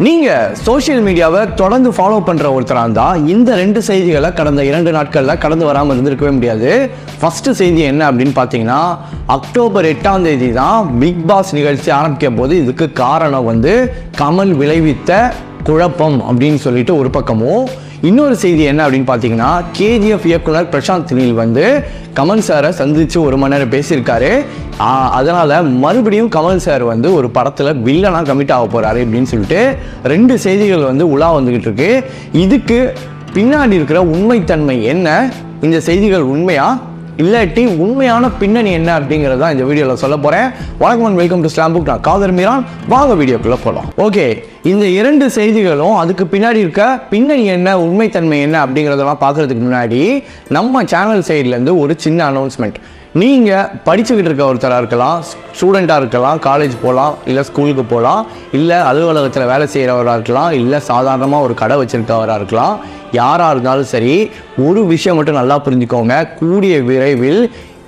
நீங்கள் சோஷியல் மீடியாவை தொடர்ந்து ஃபாலோ பண்ணுற ஒருத்தராக இருந்தால் இந்த ரெண்டு செய்திகளை கடந்த இரண்டு நாட்களில் கடந்து வராமல் இருந்திருக்கவே முடியாது ஃபஸ்ட்டு செய்தி என்ன அப்படின்னு பார்த்தீங்கன்னா அக்டோபர் எட்டாம் தேதி தான் பிக் பாஸ் நிகழ்ச்சி ஆரம்பிக்கும் போது இதுக்கு காரணம் வந்து கமல் விளைவித்த குழப்பம் அப்படின்னு சொல்லிட்டு ஒரு பக்கமும் இன்னொரு செய்தி என்ன அப்படின்னு பார்த்தீங்கன்னா கேஜிஎஃப் இயக்குனர் பிரசாந்த் நீல் வந்து கமல் சாரை சந்திச்சு ஒரு மணி நேரம் பேசியிருக்காரு ஆ, அதனால மறுபடியும் கமல் சார் வந்து ஒரு படத்தில் வில்லனாக கமிட் ஆக போறாரு அப்படின்னு சொல்லிட்டு ரெண்டு செய்திகள் வந்து உலா வந்துகிட்டு இருக்கு இதுக்கு பின்னாடி இருக்கிற உண்மைத்தன்மை என்ன இந்த செய்திகள் உண்மையா இல்லாட்டி உண்மையான பின்னணி என்ன அப்படிங்கிறது தான் இந்த வீடியோவில் சொல்ல போகிறேன் வணக்கம் and welcome to slam book நான் காதர் மீரான் வாங்க வீடியோக்குள்ளே போகலாம் ஓகே இந்த இரண்டு செய்திகளும் அதுக்கு பின்னாடி இருக்க பின்னணி என்ன உண்மைத்தன்மை என்ன அப்படிங்கிறதெல்லாம் பார்க்கறதுக்கு முன்னாடி நம்ம சேனல் சைட்லேருந்து ஒரு சின்ன அனௌன்ஸ்மெண்ட் நீங்கள் படிச்சுக்கிட்டு இருக்க ஒருத்தராக இருக்கலாம் ஸ்டூடெண்ட்டாக இருக்கலாம் காலேஜ் போகலாம் இல்லை ஸ்கூலுக்கு போகலாம் இல்லை அலுவலகத்தில் வேலை செய்கிறவராக இருக்கலாம் இல்லை சாதாரணமாக ஒரு கடை வச்சுருக்கவராக இருக்கலாம் யாராக இருந்தாலும் சரி ஒரு விஷயம் மட்டும் நல்லா புரிஞ்சுக்கோங்க கூடிய விரைவில்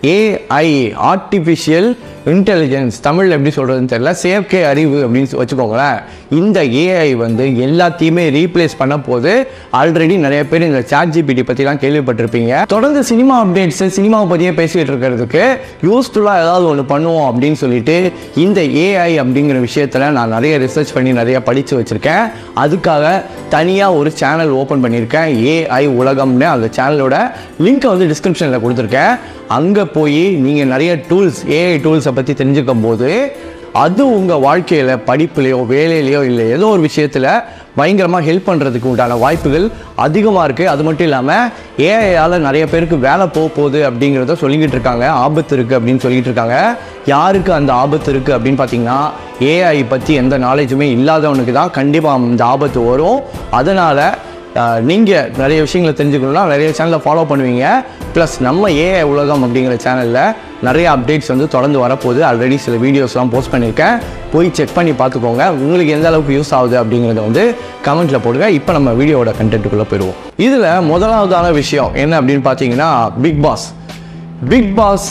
ஏஐ ஆர்டிஃபிஷியல் இன்டெலிஜென்ஸ் தமிழில் எப்படி சொல்கிறதுன்னு தெரியல செயற்கை அறிவு அப்படின்னு சொ- வச்சுக்கோங்களேன் இந்த ஏஐ வந்து எல்லாத்தையுமே ரீப்ளேஸ் பண்ண போது ஆல்ரெடி நிறைய பேர் இந்த சாட் ஜிபிடி பற்றிலாம் கேள்விப்பட்டிருப்பீங்க தொடர்ந்து சினிமா அப்டேட்ஸ் சினிமாவை பற்றியே பேசிக்கிட்டு இருக்கிறதுக்கு யூஸ்ஃபுல்லாக ஏதாவது ஒன்று பண்ணுவோம் அப்படின்னு சொல்லிட்டு இந்த ஏஐ அப்படிங்கிற விஷயத்தில் நான் நிறைய ரிசர்ச் பண்ணி நிறைய படித்து வச்சுருக்கேன் அதுக்காக தனியாக ஒரு சேனல் ஓப்பன் பண்ணியிருக்கேன் ஏஐ உலகம்னு அந்த சேனலோட லிங்க்கை வந்து டிஸ்கிரிப்ஷனில் கொடுத்துருக்கேன் அங்கே போய் நீங்கள் நிறைய டூல்ஸ் ஏஐ டூல்ஸை பற்றி தெரிஞ்சுக்கும் போது அது உங்கள் வாழ்க்கையில் படிப்புலையோ வேலையிலையோ இல்லை ஏதோ ஒரு விஷயத்தில் பயங்கரமாக ஹெல்ப் பண்ணுறதுக்கு உண்டான வாய்ப்புகள் அதிகமாக இருக்குது அது மட்டும் இல்லாமல் ஏஐயால் நிறைய பேருக்கு வேலை போக போகுது அப்படிங்கிறத சொல்லிக்கிட்டு இருக்காங்க ஆபத்து இருக்குது அப்படின்னு சொல்லிட்டு இருக்காங்க யாருக்கு அந்த ஆபத்து இருக்குது அப்படின்னு பார்த்தீங்கன்னா ஏஐ பற்றி எந்த நாலேஜுமே இல்லாதவனுக்கு தான் கண்டிப்பாக அந்த ஆபத்து வரும் அதனால் நீங்கள் நிறைய விஷயங்களை தெரிஞ்சுக்கணும்னா நிறைய சேனலை ஃபாலோ பண்ணுவீங்க ப்ளஸ் நம்ம ஏஐ உலகம் அப்படிங்கிற சேனலில் நிறைய அப்டேட்ஸ் வந்து தொடர்ந்து வரப்போகுது ஆல்ரெடி சில வீடியோஸ்லாம் போஸ்ட் பண்ணியிருக்கேன் போய் செக் பண்ணி பார்த்துக்கோங்க உங்களுக்கு எந்த அளவுக்கு யூஸ் ஆகுது அப்படிங்கிறத வந்து கமெண்ட்டில் போடுங்க இப்போ நம்ம வீடியோவோட கண்டென்ட்டுக்குள்ளே போயிடுவோம் இதில் முதலாவதான விஷயம் என்ன அப்படின்னு பார்த்தீங்கன்னா Bigg Boss Bigg Boss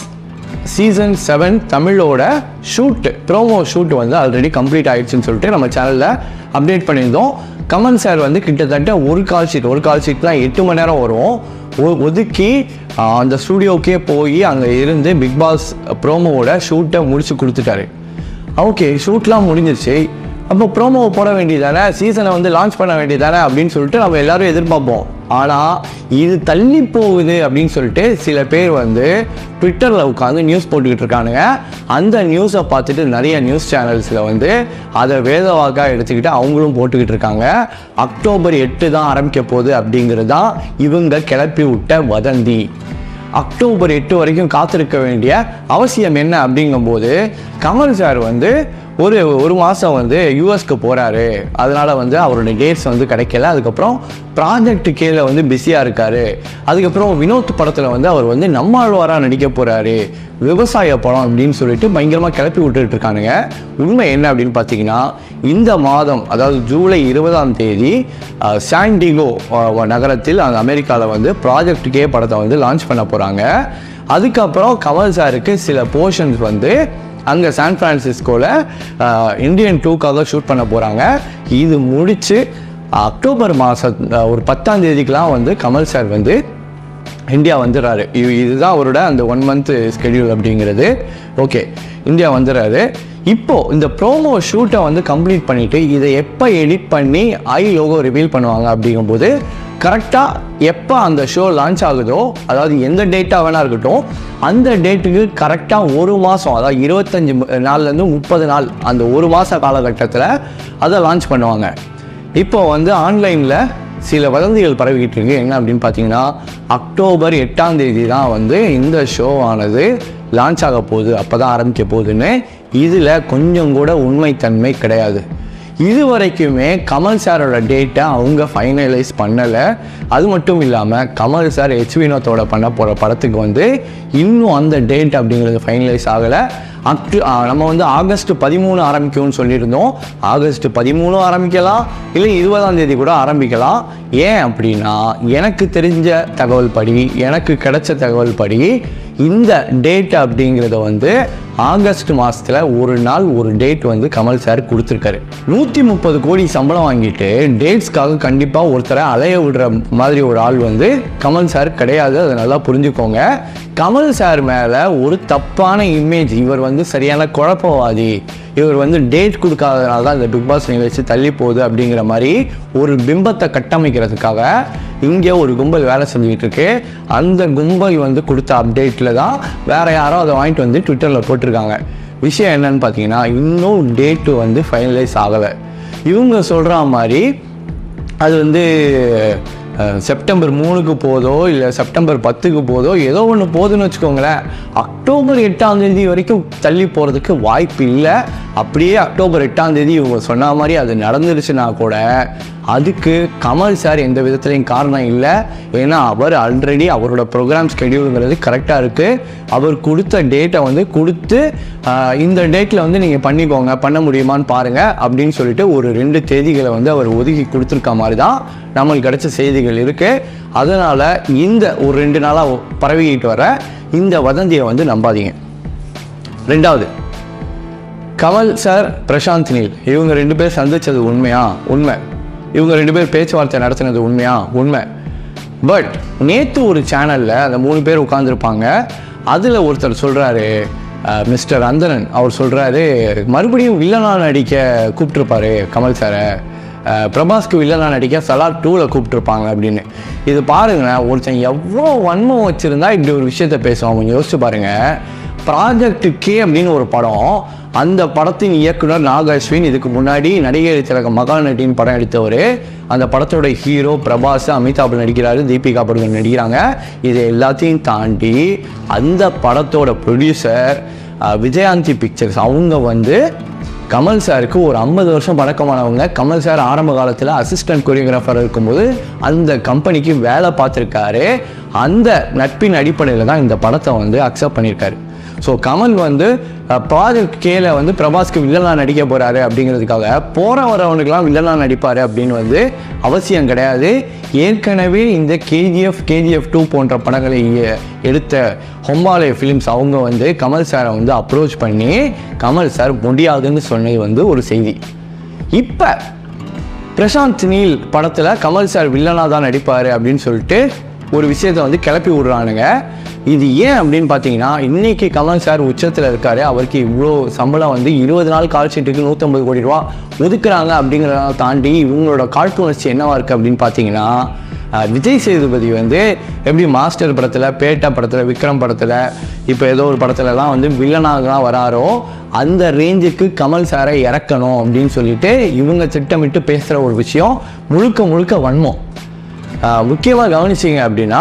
season seven தமிழோட ஷூட் ப்ரோமோ ஷூட் வந்து ஆல்ரெடி கம்ப்ளீட் ஆயிடுச்சுன்னு சொல்லிட்டு நம்ம சேனலில் அப்டேட் பண்ணியிருந்தோம் கமல் சார் வந்து கிட்டத்தட்ட ஒரு கால் ஷீட் ஒரு கால் ஷீட்லாம் எட்டு மணி நேரம் வரும் ஒ- ஒதுக்கி ஆஹ், அந்த ஸ்டூடியோக்கே போய் அங்கே இருந்து பிக் பாஸ் ப்ரோமோவோட ஷூட்டை முடிச்சு கொடுத்துட்டாரு ஓகே ஷூட்லாம் முடிஞ்சிருச்சு அப்போ ப்ரோமோவை போட வேண்டியதானே சீசனை வந்து லான்ச் பண்ண வேண்டியதானே அப்படின்னு சொல்லிட்டு நம்ம எல்லாரும் எதிர்பார்ப்போம் ஆனால் இது தள்ளி போகுது அப்படின்னு சொல்லிட்டு சில பேர் வந்து ட்விட்டரில் உட்காந்து நியூஸ் போட்டுக்கிட்டு இருக்கானுங்க அந்த நியூஸை பார்த்துட்டு நிறைய நியூஸ் சேனல்ஸில் வந்து அதை வேதவாக்காக எடுத்துக்கிட்டு அவங்களும் போட்டுக்கிட்டு இருக்காங்க அக்டோபர் எட்டு தான் ஆரம்பிக்க போகுது அப்படிங்கிறது தான் இவங்க கிளப்பி விட்ட வதந்தி அக்டோபர் எட்டு வரைக்கும் காத்திருக்க வேண்டிய அவசியம் என்ன அப்படிங்கும்போது கமல் சார் வந்து ஒரு ஒரு மாதம் வந்து யூஎஸ்க்கு போகிறாரு அதனால் வந்து அவருடைய டேட்ஸ் வந்து கிடைக்கல அதுக்கப்புறம் ப்ராஜெக்ட் கீழே வந்து பிஸியாக இருக்காரு அதுக்கப்புறம் வினோத் படத்தில் வந்து அவர் வந்து நம்மாழ்வாராக நடிக்க போகிறாரு விவசாய படம் அப்படின்னு சொல்லிட்டு பயங்கரமாக கிளப்பி விட்டுட்டு இருக்கானுங்க உண்மை என்ன அப்படின்னு பார்த்தீங்கன்னா இந்த மாதம் அதாவது ஜூலை இருபதாம் தேதி அஹ், சாண்டிகோ அஹ், நகரத்தில் அந்த அமெரிக்காவில் வந்து ப்ராஜெக்ட் கே படத்தை வந்து லான்ச் பண்ண போகிறாங்க அதுக்கப்புறம் கமல் சாருக்கு சில போர்ஷன்ஸ் வந்து அங்கே சான் ஃப்ரான்சிஸ்கோவில் இந்தியன் டூக்காக ஷூட் பண்ண போகிறாங்க இது முடித்து அக்டோபர் மாதம் ஒரு பத்தாம் தேதிக்கெலாம் வந்து கமல் சார் வந்து இந்தியா வந்துடுறாரு இது இதுதான் அவரோட அந்த ஒன் மந்த் ஸ்கெடியூல் அப்படிங்கிறது ஓகே இந்தியா வந்துடுறாரு இப்போ இந்த ப்ரோமோ ஷூட்டை வந்து கம்ப்ளீட் பண்ணிட்டு இதை எப்போ எடிட் பண்ணி ஐ லோகோ ரிவீல் பண்ணுவாங்க அப்படிங்கும்போது கரெக்டாக எப்போ அந்த ஷோ லான்ச் ஆகுதோ அதாவது எந்த டேட்டாக வேணா இருக்கட்டும் அந்த டேட்டுக்கு கரெக்டாக ஒரு மாதம் அதாவது இருபத்தஞ்சி நாள்லேருந்து முப்பது நாள் அந்த ஒரு மாத காலகட்டத்தில் அதை லான்ச் பண்ணுவாங்க இப்போ வந்து ஆன்லைனில் சில வதந்திகள் பரவிக்கிட்டு இருக்கு என்ன அப்படின்னு பார்த்தீங்கன்னா அக்டோபர் எட்டாம் தேதி தான் வந்து இந்த ஷோ ஆனது லான்ச் ஆக போகுது அப்போ தான் ஆரம்பிக்க போகுதுன்னு இதில் கொஞ்சம் கூட உண்மைத்தன்மை கிடையாது இது வரைக்குமே கமல் சாரோட டேட்டை அவங்க ஃபைனலைஸ் பண்ணலை அது மட்டும் இல்லாமல் கமல் சார் ஹெச் வினோத்தோட பண்ண போகிற படத்துக்கு வந்து இன்னும் அந்த டேட் அப்படிங்கிறது ஃபைனலைஸ் ஆகலை அக்டு ஆ, நம்ம வந்து ஆகஸ்ட் பதிமூணு ஆரம்பிக்கும்னு சொல்லியிருந்தோம் ஆகஸ்ட் பதிமூணும் ஆரம்பிக்கலாம் இல்லை இருபதாம் தேதி கூட ஆரம்பிக்கலாம் ஏன் அப்படின்னா எனக்கு தெரிஞ்ச தகவல் படி எனக்கு கிடைச்ச தகவல் படி இந்த டேட் அப்படிங்கிறத வந்து ஆகஸ்ட் மாதத்தில் ஒரு நாள் ஒரு டேட் வந்து கமல் சார் கொடுத்துருக்காரு நூற்றி முப்பது கோடி சம்பளம் வாங்கிட்டு டேட்ஸ்க்காக கண்டிப்பாக ஒருத்தரை அலைய விடுற மாதிரி ஒரு ஆள் வந்து கமல் சார் கிடையாது அதை நல்லா புரிஞ்சுக்கோங்க கமல் சார் மேலே ஒரு தப்பான இமேஜ் இவர் வந்து சரியான குழப்பவாதி இவர் வந்து டேட் கொடுக்காதனால தான் இந்த பிக் பாஸ் நிகழ்ச்சி தள்ளி போகுது அப்படிங்கிற மாதிரி ஒரு பிம்பத்தை கட்டமைக்கிறதுக்காக இங்கே ஒரு கும்பல் வேலை செஞ்சுக்கிட்டு இருக்கு அந்த கும்பல் வந்து கொடுத்த அப்டேட்டில் தான் வேற யாரோ அதை வாங்கிட்டு வந்து ட்விட்டரில் போட்டிருக்காங்க விஷயம் என்னன்னு பார்த்தீங்கன்னா இன்னும் டேட்டு வந்து ஃபைனலைஸ் ஆகலை இவங்க சொல்கிற மாதிரி அது வந்து அஹ், செப்டம்பர் மூணுக்கு போதோ இல்லை செப்டம்பர் பத்துக்கு போதோ ஏதோ ஒன்று போகுதுன்னு வச்சுக்கோங்களேன் அக்டோபர் எட்டாம் தேதி வரைக்கும் தள்ளி போகிறதுக்கு வாய்ப்பு இல்லை அப்படியே அக்டோபர் எட்டாம் தேதி இவங்க சொன்ன மாதிரி அது நடந்துருச்சுன்னா கூட அதுக்கு கமல் சார் எந்த விதத்துலையும் காரணம் இல்லை ஏன்னா அவர் ஆல்ரெடி அவரோட ப்ரோக்ராம் ஸ்கெடியூலுங்கிறது கரெக்டாக இருக்குது அவர் கொடுத்த டேட்டை வந்து கொடுத்து ஆஹ், இந்த டேட்டில் வந்து நீங்கள் பண்ணிக்கோங்க பண்ண முடியுமான்னு பாருங்கள் அப்படின்னு சொல்லிட்டு ஒரு ரெண்டு தேதிகளை வந்து அவர் ஒதுக்கி கொடுத்துருக்க மாதிரி தான் நம்மளுக்கு கிடைச்ச செய்திகள் இருக்குது அதனால் இந்த ஒரு ரெண்டு நாளாக பரவிக்கிட்டு வர இந்த வதந்தியை வந்து நம்பாதீங்க ரெண்டாவது கமல் சார் பிரசாந்த் நீல் இவங்க ரெண்டு பேர் சந்திச்சது உண்மையா உண்மை இவங்க ரெண்டு பேர் பேச்சுவார்த்தை நடத்தினது உண்மையா உண்மை பட் நேற்று ஒரு சேனலில் அந்த மூணு பேர் உட்காந்துருப்பாங்க அதில் ஒருத்தர் சொல்கிறாரு மிஸ்டர் அந்தரன் அவர் சொல்கிறாரு மறுபடியும் வில்லனா நடிக்க கூப்பிட்டுருப்பாரு கமல் சாரை அஹ், பிரபாஸ்க்கு வில்லனா நடிக்க சலார் டூவில் கூப்பிட்டுருப்பாங்க அப்படின்னு இது பாருங்களேன் ஒருத்தன் எவ்வளோ வன்மம் வச்சுருந்தா இப்படி ஒரு விஷயத்த பேசுவான் கொஞ்சம் யோசிச்சு பாருங்கள் ப்ராஜெக்ட் கே அப்படின்னு ஒரு படம் அந்த படத்தின் இயக்குனர் நாக அஸ்வின் இதுக்கு முன்னாடி நடிகர் திலகம் மகாநட்டின்னு படம் எடுத்தவர் அந்த படத்தோட ஹீரோ பிரபாஸ் அமிதாப் நடிக்கிறாரு தீபிகா படுகோன் நடிக்கிறாங்க இது எல்லாத்தையும் தாண்டி அந்த படத்தோட ப்ரொடியூசர் விஜயாந்தி பிக்சர்ஸ் அவங்க வந்து கமல் சாருக்கு ஒரு ஐம்பது வருஷம் பழக்கமானவங்க கமல் சார் ஆரம்ப காலத்தில் அசிஸ்டன்ட் கொரியோகிராஃபர் இருக்கும்போது அந்த கம்பெனிக்கு வேலை பார்த்துருக்காரு அந்த நட்பின் அடிப்படையில் தான் இந்த படத்தை வந்து அக்செப்ட் பண்ணியிருக்காரு ஸோ கமல் வந்து ப்ராஜெக்ட் கேல வந்து பிரபாஸ்க்கு வில்லனா நடிக்க போகிறாரு அப்படிங்கிறதுக்காக போகிற வரவனுக்கெல்லாம் வில்லனா நடிப்பார் அப்படின்னு வந்து அவசியம் கிடையாது ஏற்கனவே இந்த கேஜிஎஃப் கேஜிஎஃப் டூ போன்ற படங்களை எ- எடுத்த ஹொம்பாலே ஃபிலிம்ஸ் அவங்க வந்து கமல் சாரை வந்து அப்ரோச் பண்ணி கமல் சார் முடியாதுன்னு சொன்னது வந்து ஒரு செய்தி இப்போ பிரசாந்த் நீல் படத்தில் கமல் சார் வில்லனாக தான் நடிப்பார் அப்படின்னு சொல்லிட்டு ஒரு விஷயத்தை வந்து கிளப்பி விடுறானுங்க இது ஏன் அப்படின்னு பார்த்தீங்கன்னா இன்னைக்கு கமல் சார் உச்சத்தில் இருக்காரு அவருக்கு இவ்வளோ சம்பளம் வந்து இருபது நாள் கால் ஷீட்டுக்கு நூற்றம்பது கோடி ரூபா ஒதுக்குறாங்க அப்படிங்கிறத தாண்டி இவங்களோட காழ்ப்புணர்ச்சி என்னவா இருக்குது அப்படின்னு பார்த்தீங்கன்னா அஹ், விஜய் சேதுபதி வந்து எப்படி மாஸ்டர் படத்தில் பேட்டா படத்தில் விக்ரம் படத்தில் இப்போ ஏதோ ஒரு படத்துலலாம் வந்து வில்லனாக தான் வராரோ அந்த ரேஞ்சுக்கு கமல் சாரை இறக்கணும் அப்படின்னு சொல்லிட்டு இவங்க திட்டமிட்டு பேசுகிற ஒரு விஷயம் முழுக்க முழுக்க வன்மம் முக்கியமாக கவனிச்சிங்க அப்படின்னா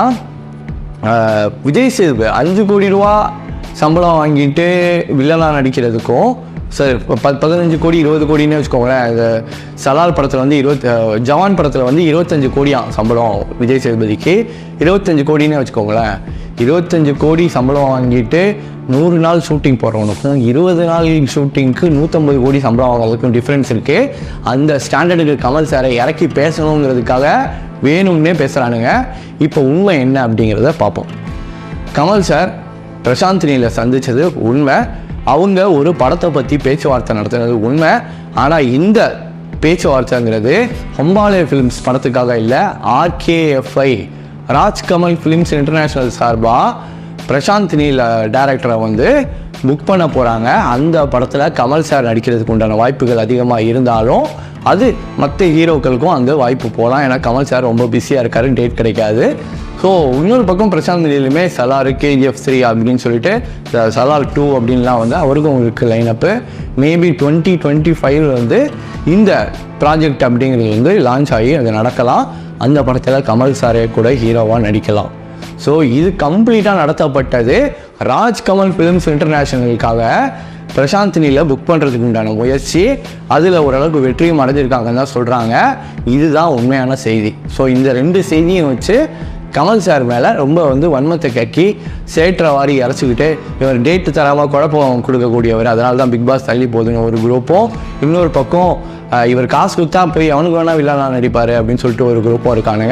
ஆஹ் விஜய் சேதுபதி அஞ்சு கோடி ரூபா சம்பளம் வாங்கிட்டு வில்லனாக நடிக்கிறதுக்கும் சார் ப பதினஞ்சு கோடி இருபது கோடின்னு வச்சுக்கோங்களேன் இந்த சலால் படத்தில் வந்து இருபத்தி ஆஹ் ஜவான் படத்தில் வந்து இருபத்தஞ்சு கோடியாம் சம்பளம் விஜய் சேதுபதிக்கு இருபத்தஞ்சு கோடின்னு வச்சுக்கோங்களேன் இருபத்தஞ்சு கோடி சம்பளம் வாங்கிட்டு நூறு நாள் ஷூட்டிங் போகிறவனுக்கும் இருபது நாள் ஷூட்டிங்க்கு நூற்றம்பது கோடி சம்பளம் வாங்குறதுக்கும் டிஃப்ரென்ஸ் இருக்குது அந்த ஸ்டாண்டர்டுக்கு கமல் சாரை இறக்கி பேசணுங்கிறதுக்காக வேணும்னே பேசுகிறானுங்க இப்போ உண்மை என்ன அப்படிங்கிறத பார்ப்போம் கமல் சார் பிரசாந்த் நீல சந்திச்சது உண்மை அவங்க ஒரு படத்தை பற்றி பேச்சுவார்த்தை நடத்துனது உண்மை ஆனால் இந்த பேச்சுவார்த்தைங்கிறது ஹொம்பாலே ஃபிலிம்ஸ் படத்துக்காக இல்லை ஆர்கேஎஃப்ஐ ராஜ்கமல் ஃபிலிம்ஸ் இன்டர்நேஷ்னல் சார்பாக பிரசாந்த் நீல் டேரக்டரை வந்து புக் பண்ண போகிறாங்க அந்த படத்தில் கமல் சார் நடிக்கிறதுக்கு உண்டான வாய்ப்புகள் அதிகமாக இருந்தாலும் அது மற்ற ஹீரோக்களுக்கும் அங்கே வாய்ப்பு போகலாம் ஏன்னா கமல் சார் ரொம்ப பிஸியாக இருக்காரு டேட் கிடைக்காது ஸோ இன்னொரு பக்கம் பிரசாந்த் நீலுமே சலார் கேஜிஎஃப் த்ரீ அப்படின்னு சொல்லிட்டு இந்த சலார் டூ அப்படின்லாம் வந்து அவருக்கும் இருக்குது lineup maybe twenty twenty five வந்து இந்த ப்ராஜெக்ட் அப்படிங்கிறது வந்து லான்ச் ஆகி அது நடக்கலாம் அந்த படத்தில் கமல் சாரே கூட ஹீரோவாக நடிக்கலாம் ஸோ இது கம்ப்ளீட்டாக நடத்தப்பட்டது ராஜ் கமல் ஃபிலிம்ஸ் இன்டர்நேஷனலுக்காக பிரசாந்த் நீல புக் பண்ணுறதுக்கு உண்டான முயற்சி அதில் ஓரளவுக்கு வெற்றியும் அடைஞ்சிருக்காங்கன்னு தான் சொல்கிறாங்க இதுதான் உண்மையான செய்தி ஸோ இந்த ரெண்டு செய்தியும் வச்சு கமல் சார் மேலே ரொம்ப வந்து வன்மத்தை கக்கி சேற்ற வாரி இறச்சிக்கிட்டு இவர் டேட்டு தராமல் குழப்பம் கொடுக்கக்கூடியவர் அதனால தான் பிக் பாஸ் தள்ளி போகுதுன்னு ஒரு குரூப்பும் இன்னொரு பக்கம் அஹ், இவர் காசு கொடுத்தா போய் அவனுக்கு வேணா வில்லனா நடிப்பார் அப்படின்னு சொல்லிட்டு ஒரு குரூப்பும் இருக்கானுங்க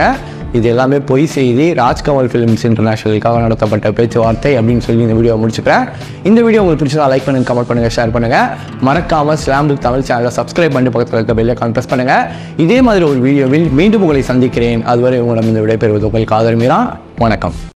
இது எல்லாமே பொய் செய்தி ராஜ்கமல் ஃபிலிம்ஸ் இன்டர்நேஷனலுக்காக நடத்தப்பட்ட பேச்சுவார்த்தை அப்படின்னு சொல்லி இந்த வீடியோ முடிச்சுக்கிறேன் இந்த வீடியோ உங்களுக்கு பிடிச்சதா லைக் பண்ணுங்க கமெண்ட் பண்ணுங்க ஷேர் பண்ணுங்க மறக்காம ஸ்லாம் தமிழ் சேனலை சப்ஸ்கிரைப் பண்ணி பக்கத்தில் இருக்க பெல்லை ப்ரெஸ் பண்ணுங்க இதே மாதிரி ஒரு வீடியோவில் மீண்டும் உங்களை சந்திக்கிறேன் அதுவரை உங்களிடம் இந்த விடைபெறுவது உங்கள் காதல் மீரா வணக்கம்